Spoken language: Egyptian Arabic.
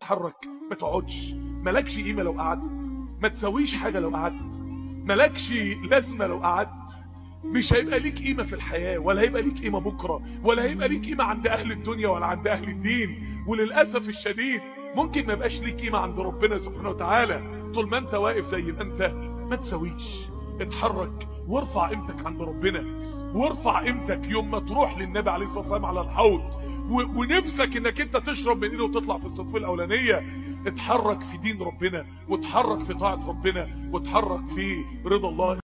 اتحرك ما تقعدش مالكش قيمة لو قعدت ما تسويش حاجة لو قعدت مالكش لازمة لو قعدت مش هيبقى ليك قيمة في الحياة ولا هيبقى ليك قيمة بكرة ولا هيبقى ليك قيمة عند اهل الدنيا ولا عند اهل الدين وللأسف الشديد ممكن ما يبقاش ليك قيمة عند ربنا سبحانه وتعالى طول ما انت واقف زي ما انت ما تسويش اتحرك وارفع قيمتك عند ربنا وارفع قيمتك يوم ما تروح للنبي عليه الصلاة والسلام على الحوض ونفسك انك انت تشرب من ايده وتطلع في الصف الاولانية اتحرك في دين ربنا واتحرك في طاعة ربنا واتحرك في رضا الله